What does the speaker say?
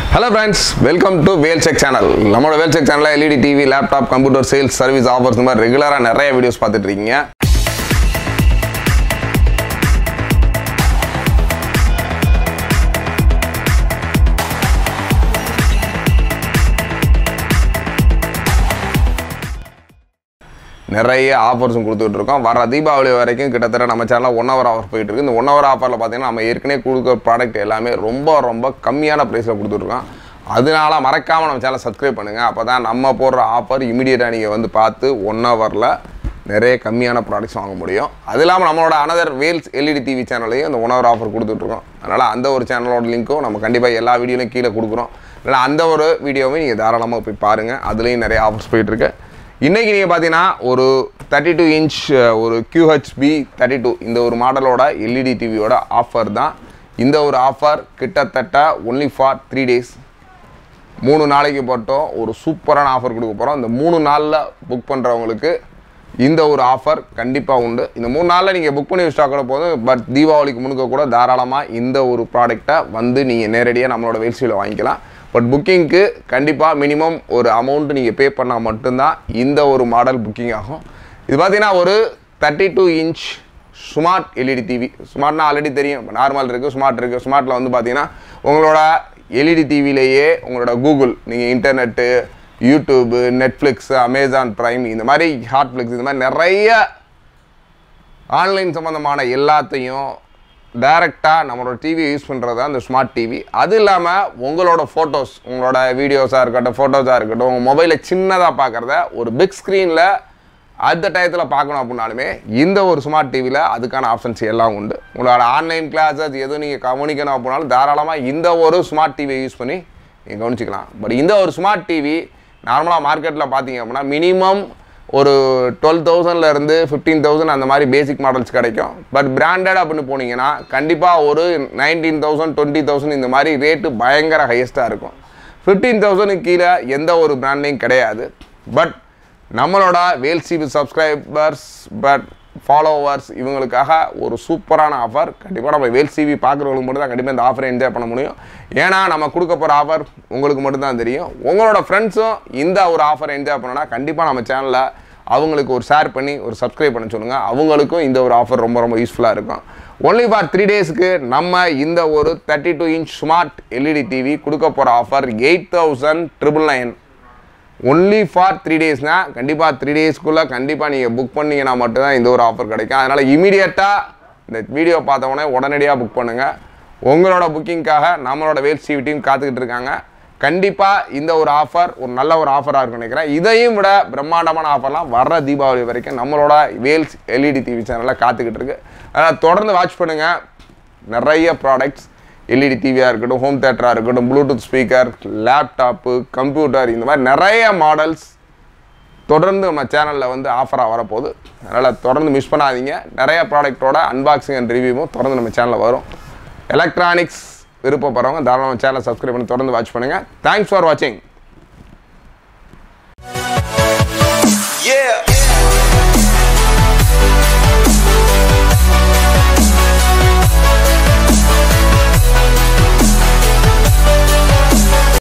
Hello friends welcome to Vel check channel நம்மளோட Vel check சேனலில் LED TV laptop computer sales service offers இந்த மாதிரி ரெகுலராக நிறைய வீடியோஸ் பார்த்துட்டு இருக்கீங்க நிறைய ஆஃபர்ஸும் கொடுத்துட்டு இருக்கோம் வர தீபாவளி வரைக்கும் கிட்டத்தட்ட நம்ம சேனலில் ஒன் ஹவர் ஆஃபர் போயிட்டு இருக்கு இந்த ஒன் ஹவர் ஆஃபரில் பார்த்தீங்கன்னா நம்ம ஏற்கனவே கொடுக்குற ப்ராடக்ட் எல்லாமே ரொம்ப ரொம்ப கம்மியான ப்ரைஸில் கொடுத்துட்ருக்கோம் அதனால மறக்காமல் நம்ம சேனலை சப்ஸ்கிரைப் பண்ணுங்கள் அப்போ தான் நம்ம போடுற ஆஃபர் இமீடியட்டாக நீங்கள் வந்து பார்த்து ஒன் ஹவரில் நிறைய கம்மியான ப்ராடக்ட்ஸ் வாங்க முடியும் அது இல்லாமல் நம்மளோட அனதர் வேல்ஸ் எல்இடி டிவி சேனல்லையும் இந்த ஒன் ஹவர் ஆஃபர் கொடுத்துட்ருக்கோம் அதனால் அந்த ஒரு சேனலோட லிங்க்கும் நம்ம கண்டிப்பாக எல்லா வீடியோலையும் கீழே கொடுக்குறோம் அதனால் அந்த ஒரு வீடியோவையும் நீங்கள் தாராளமாக போய் பாருங்கள் அதுலேயும் நிறைய ஆஃபர்ஸ் போயிட்டுருக்கு இன்றைக்கி நீங்கள் பார்த்தீங்கன்னா ஒரு தேர்ட்டி டூ இன்ச் ஒரு QHB தேர்ட்டி டூ இந்த ஒரு மாடலோட எல்இடி டிவியோட ஆஃபர் தான் இந்த ஒரு ஆஃபர் கிட்டத்தட்ட ஒன்லி ஃபார் த்ரீ டேஸ் மூணு நாளைக்கு மட்டும் ஒரு சூப்பரான ஆஃபர் கொடுக்க போகிறோம் இந்த மூணு நாளில் புக் பண்ணுறவங்களுக்கு இந்த ஒரு ஆஃபர் கண்டிப்பாக உண்டு இந்த மூணு நாளில் நீங்கள் புக் பண்ணி வச்சா கூட போதும் பட் தீபாவளிக்கு முன்னுக்க கூட தாராளமாக இந்த ஒரு ப்ராடக்டை வந்து நீங்கள் நேரடியாக நம்மளோட வெப்சைட்டில் வாங்கிக்கலாம் பட் புக்கிங்க்கு கண்டிப்பாக மினிமம் ஒரு அமௌண்ட் நீங்கள் பே பண்ணால் மட்டும்தான் இந்த ஒரு மாடல் புக்கிங் ஆகும் இது பார்த்தீங்கன்னா ஒரு thirty two inch smart LED TV ஸ்மார்ட்னா ஆல்ரெடி தெரியும் நார்மல் இருக்குது ஸ்மார்ட் இருக்குது ஸ்மார்ட்டில் வந்து பார்த்தீங்கன்னா உங்களோட எல்இடி டிவிலேயே உங்களோட கூகுள் நீங்கள் internet YouTube Netflix Amazon Prime இந்த மாதிரி ஹாட்ஃப்ளிக்ஸ் இந்த மாதிரி நிறைய ஆன்லைன் சம்மந்தமான எல்லாத்தையும் டைரெக்டாக நம்மளோட டிவி யூஸ் பண்ணுறது தான் இந்த ஸ்மார்ட் டிவி அது இல்லாமல் உங்களோட ஃபோட்டோஸ் உங்களோட வீடியோஸாக இருக்கட்டும் ஃபோட்டோஸாக இருக்கட்டும் உங்கள் மொபைலில் சின்னதாக பார்க்குறத ஒரு பிக் ஸ்க்ரீனில் அந்த டயத்தில் பார்க்கணும் அப்படின்னாலுமே இந்த ஒரு ஸ்மார்ட் டிவியில் அதுக்கான ஆப்ஷன்ஸ் எல்லாம் உண்டு உங்களோட ஆன்லைன் கிளாஸஸ் எதுவும் நீங்கள் கவனிக்கணும் அப்படின்னாலும் தாராளமாக இந்த ஒரு ஸ்மார்ட் டிவியை யூஸ் பண்ணி நீங்கள் கவனிச்சிக்கலாம் பட் இந்த ஒரு ஸ்மார்ட் டிவி நார்மலாக மார்க்கெட்டில் பார்த்தீங்க அப்படின்னா மினிமம் ஒரு டுவெல் தௌசண்ட்லேருந்து ஃபிஃப்டீன் தௌசண்ட் அந்த மாதிரி பேசிக் மாடல்ஸ் கிடைக்கும் பட் பிராண்டட் அப்படின்னு போனீங்கன்னா கண்டிப்பாக ஒரு நைன்டீன் தௌசண்ட் டுவெண்ட்டி தௌசண்ட் இந்த மாதிரி ரேட்டு பயங்கர ஹையஸ்ட்டாக இருக்கும் ஃபிஃப்டீன் தௌசண்ட்க்கு கீழே எந்த ஒரு பிராண்ட்லையும் கிடையாது பட் நம்மளோட வேல்சிபி சப்ஸ்கிரைபர்ஸ் பட் ஃபாலோவர்ஸ் இவங்களுக்காக ஒரு சூப்பரான ஆஃபர் கண்டிப்பாக நம்ம வேல்சிபி பார்க்குறவங்களுக்கு மட்டும் தான் கண்டிப்பாக இந்த ஆஃபரை என்ஜாய் பண்ண முடியும் ஏன்னா நம்ம கொடுக்க போகிற ஆஃபர் உங்களுக்கு மட்டும்தான் தெரியும் உங்களோட ஃப்ரெண்ட்ஸும் இந்த ஒரு ஆஃபரை என்ஜாய் பண்ணனா கண்டிப்பாக நம்ம சேனலில் அவங்களுக்கு ஒரு ஷேர் பண்ணி ஒரு சப்ஸ்கிரைப் பண்ண சொல்லுங்கள் அவங்களுக்கும் இந்த ஒரு ஆஃபர் ரொம்ப ரொம்ப யூஸ்ஃபுல்லாக இருக்கும் ஒன்லி ஃபார் த்ரீ டேஸ்க்கு நம்ம இந்த ஒரு thirty two inch smart LED TV கொடுக்க போகிற offer eight thousand triple nine only for three டேஸ்னால் கண்டிப்பாக த்ரீ டேஸ்க்குள்ளே கண்டிப்பாக நீங்கள் புக் பண்ணீங்கன்னா மட்டும்தான் இந்த ஒரு ஆஃபர் கிடைக்கும் அதனால் இமீடியட்டாக இந்த வீடியோ பார்த்த உடனே உடனடியாக புக் பண்ணுங்கள் உங்களோட புக்கிங்க்காக நம்மளோட வேல் சிவி டீம் காத்துக்கிட்டு இருக்காங்க கண்டிப்பாக இந்த ஒரு ஆஃபர் ஒரு நல்ல ஒரு ஆஃபராக இருக்கும்னு நினைக்கிறேன் இதையும் விட பிரம்மாண்டமான ஆஃபர்லாம் வர்ற தீபாவளி வரைக்கும் நம்மளோட வேல்ஸ் எல்இடி டிவி சேனலில் காத்துக்கிட்டு இருக்கு அதனால் தொடர்ந்து வாட்ச் பண்ணுங்கள் நிறைய ப்ராடக்ட்ஸ் எல்இடி டிவியாக இருக்கட்டும் ஹோம் தேட்டராக இருக்கட்டும் ப்ளூடூத் ஸ்பீக்கர் லேப்டாப்பு கம்ப்யூட்டர் இந்த மாதிரி நிறைய மாடல்ஸ் தொடர்ந்து நம்ம சேனலில் வந்து ஆஃபராக வரப்போகுது அதனால் தொடர்ந்து மிஸ் பண்ணாதீங்க நிறைய ப்ராடக்ட்டோட அன்பாக்சிங் அண்ட் ரிவ்யூவும் தொடர்ந்து நம்ம சேனலில் வரும் எலக்ட்ரானிக்ஸ் விருப்பப்படுறவங்க தாராளமாக சேனலை சப்ஸ்கிரைப் பண்ணி தொடர்ந்து வாட்ச் பண்ணுங்கள் தேங்க்ஸ் ஃபார் வாட்சிங் Yeah.